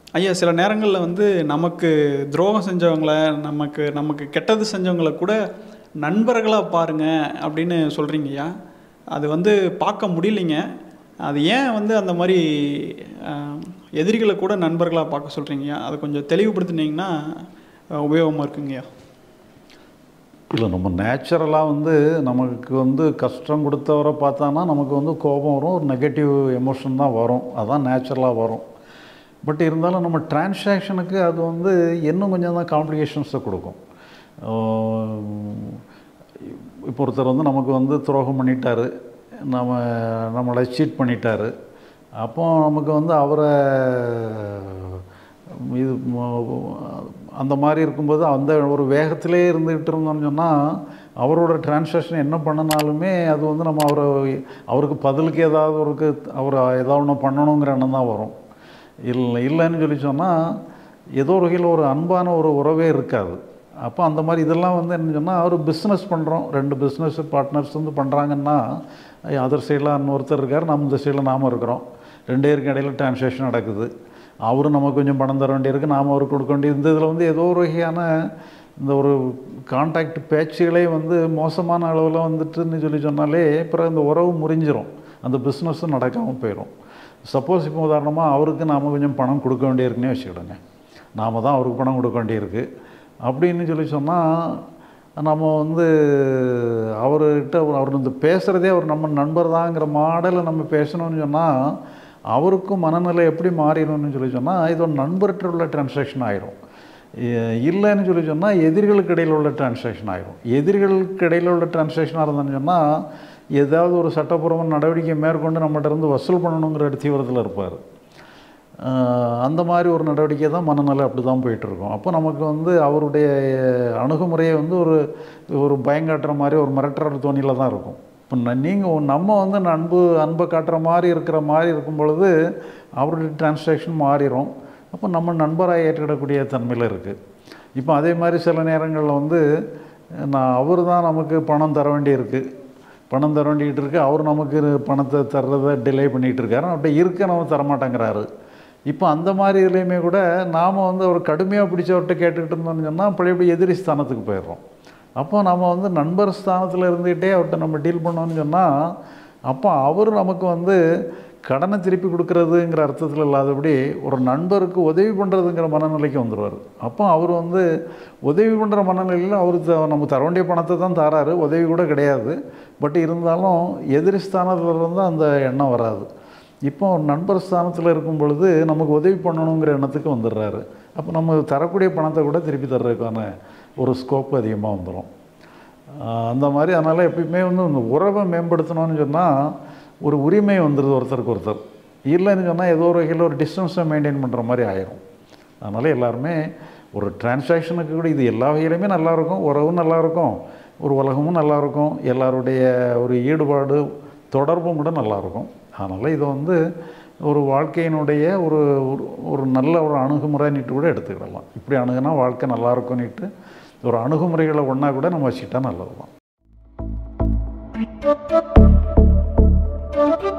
ஐயா சில நேரங்களில் வந்து நமக்கு துரோகம் செஞ்சவங்கள நமக்கு நமக்கு கெட்டது செஞ்சவங்கள கூட நண்பர்களாக பாருங்க அப்படின்னு சொல்கிறீங்கய்யா அது வந்து பார்க்க முடியலைங்க அது ஏன் வந்து அந்த மாதிரி அஹ், எதிரிகளை கூட நண்பர்களாக பார்க்க சொல்கிறீங்கய்யா அதை கொஞ்சம் தெளிவுபடுத்துனீங்கன்னா உபயோகமாக இருக்குங்கய்யா இல்லை நம்ம நேச்சுரலாக வந்து நமக்கு வந்து கஷ்டம் கொடுத்தவரை பார்த்தானா நமக்கு வந்து கோபம் வரும் ஒரு நெகட்டிவ் எமோஷன் தான் வரும் அதான் நேச்சுரலாக வரும் பட் இருந்தாலும் நம்ம டிரான்சாக்ஷனுக்கு அது வந்து இன்னும் கொஞ்சம் தான் காம்ப்ளிகேஷன்ஸை கொடுக்கும் இப்போ ஒருத்தர் வந்து நமக்கு வந்து துரோகம் பண்ணிட்டாரு நம்ம நம்மளை சீட் பண்ணிட்டாரு அப்போ நமக்கு வந்து அவரை இது ம- அந்த மாதிரி இருக்கும்போது அந்த ஒரு வேகத்திலே இருந்துகிட்டு இருந்தோம்னு சொன்னால் அவரோட டிரான்சாக்ஷன் என்ன பண்ணினாலுமே அது வந்து நம்ம அவரை அவருக்கு பதிலுக்கு ஏதாவது ஒரு அவரை ஏதாவது ஒன்று பண்ணணுங்கிற எண்ணம் தான் வரும் இல்லை இல்லைன்னு சொல்லி சொன்னால் ஏதோ ஒரு வகையில் ஒரு அன்பான ஒரு உறவே இருக்காது அப்போ அந்த மாதிரி இதெல்லாம் வந்து என்ன சொன்னால் அவர் பிஸ்னஸ் பண்ணுறோம் ரெண்டு பிஸ்னஸ் பார்ட்னர்ஸ் வந்து பண்ணுறாங்கன்னா அதர் சைடில் இன்னொருத்தர் இருக்கார் நம்ம இந்த சைடில் நாம் இருக்கிறோம் ரெண்டு பேருக்கு இடையில டிரான்சாக்ஷன் நடக்குது அவரு நமக்கு கொஞ்சம் பணம் தர வேண்டியிருக்கு நாம் அவருக்கு கொடுக்க வேண்டியது இந்த இதில் வந்து ஏதோ ஒரு வகையான இந்த ஒரு கான்டாக்ட் பேச்சுகளே வந்து மோசமான அளவில் வந்துட்டுன்னு சொல்லி சொன்னாலே அப்புறம் இந்த உறவு முறிஞ்சிரும் அந்த பிஸ்னஸும் நடக்காமல் போயிடும் சப்போஸ் இப்போ உதாரணமாக அவருக்கு நாம் கொஞ்சம் பணம் கொடுக்க வேண்டியிருக்குன்னே வச்சுக்கிடுங்க நாம் தான் அவருக்கு பணம் கொடுக்க வேண்டியிருக்கு அப்படின்னு சொல்லி சொன்னால் நம்ம வந்து அவர்கிட்ட அவர் வந்து பேசுகிறதே அவர் நம்ம நண்பர் தாங்கிற மாடலில் நம்ம பேசணும்னு சொன்னால் அவருக்கும் மனநிலை எப்படி மாறிடும்னு சொல்லி சொன்னால் இது ஒரு நண்பர்கிட்ட உள்ள டிரான்சாக்ஷன் ஆயிரும் இ- இல்லைன்னு சொல்லி சொன்னால் எதிரிகளுக்கு இடையில் உள்ள டிரான்சாக்ஷன் ஆயிரும் எதிரிகளுக்கு இடையில் உள்ள டிரான்சாக்ஷனாக இருந்ததுன்னு சொன்னால் ஏதாவது ஒரு சட்டப்பூர்வ நடவடிக்கை மேற்கொண்டு நம்மகிட்ட இருந்து வசூல் பண்ணணுங்கிற தீவிரத்தில் இருப்பார் ஆஹ் அந்த மாதிரி ஒரு நடவடிக்கை தான் மனநிலை அப்படி தான் போயிட்டுருக்கும் அப்போ நமக்கு வந்து அவருடைய அணுகுமுறையை வந்து ஒரு ஒரு பயங்காட்டுற மாதிரி ஒரு மிரட்டுற தோணியில் தான் இருக்கும் இப்போ நீங்கள் நம்ம வந்து அன்பு அன்பை காட்டுற மாதிரி இருக்கிற மாதிரி இருக்கும் பொழுது அவருடைய டிரான்சாக்ஷன் மாறிடும் அப்போ நம்ம நண்பராக ஏற்றுக்கிடக்கூடிய தன்மையில் இருக்குது இப்போ அதே மாதிரி சில நேரங்களில் வந்து நான் அவர் தான் நமக்கு பணம் தர வேண்டியிருக்கு பணம் தர வேண்டிகிட்டு இருக்கு அவர் நமக்கு பணத்தை தர்றதை டிலே பண்ணிகிட்டு இருக்காரு அப்படி இருக்க நம்ம தரமாட்டேங்கிறாரு இப்போ அந்த மாதிரி இதுலேயுமே கூட நாம் வந்து அவர் கடுமையாக பிடிச்சவர்கிட்ட கேட்டுக்கிட்டு இருந்தோம்னு சொன்னால் பழையபடி எதிரி ஸ்தானத்துக்கு போயிடுறோம் அப்போ நம்ம வந்து நண்பர் ஸ்தானத்தில் இருந்துக்கிட்டே அவர்கிட்ட நம்ம டீல் பண்ணோம்னு சொன்னால் அப்போ அவர் நமக்கு வந்து கடனை திருப்பி கொடுக்கறதுங்கிற அர்த்தத்தில் இல்லாதபடி ஒரு நண்பருக்கு உதவி பண்ணுறதுங்கிற மனநிலைக்கு வந்துடுவார் அப்போ அவர் வந்து உதவி பண்ணுற மனநிலையில் அவர் த- நமக்கு தர வேண்டிய பணத்தை தான் தராரு உதவி கூட கிடையாது பட் இருந்தாலும் எதிரி ஸ்தானத்தில் இருந்து அந்த எண்ணம் வராது இப்போ ஒரு நண்பர் ஸ்தானத்தில் இருக்கும் பொழுது நமக்கு உதவி பண்ணணுங்கிற எண்ணத்துக்கு வந்துடுறாரு அப்போ நம்ம தரக்கூடிய பணத்தை கூட திருப்பி தர்றதுக்கான ஒரு ஸ்கோப் அதிகமாக வந்துடும் அந்த மாதிரி அதனால் எப்பயுமே வந்து இந்த உறவை மேம்படுத்தணும்னு சொன்னால் ஒரு உரிமை வந்துடுது ஒருத்தருக்கு ஒருத்தர் இல்லைன்னு சொன்னால் ஏதோ ஒரு வகையில் ஒரு டிஸ்டன்ஸை மெயின்டைன் பண்ணுற மாதிரி ஆயிரும் அதனால் எல்லாருமே ஒரு டிரான்சாக்ஷனுக்கு கூட இது எல்லா வகையிலுமே நல்லாயிருக்கும் உறவும் நல்லாயிருக்கும் ஒரு உலகமும் நல்லாயிருக்கும் எல்லாருடைய ஒரு ஈடுபாடு தொடர்பும் கூட நல்லாயிருக்கும் அதனால் இதை வந்து ஒரு வாழ்க்கையினுடைய ஒரு ஒரு- ஒரு நல்ல ஒரு அணுகுமுறைன்னுட்டு கூட எடுத்துக்கிடலாம் இப்படி அணுகுனா வாழ்க்கை நல்லா இருக்கும்னுட்டு ஒரு அணுகுமுறைகளை ஒன்றா கூட நம்ம வச்சுக்கிட்டா நல்லது தான்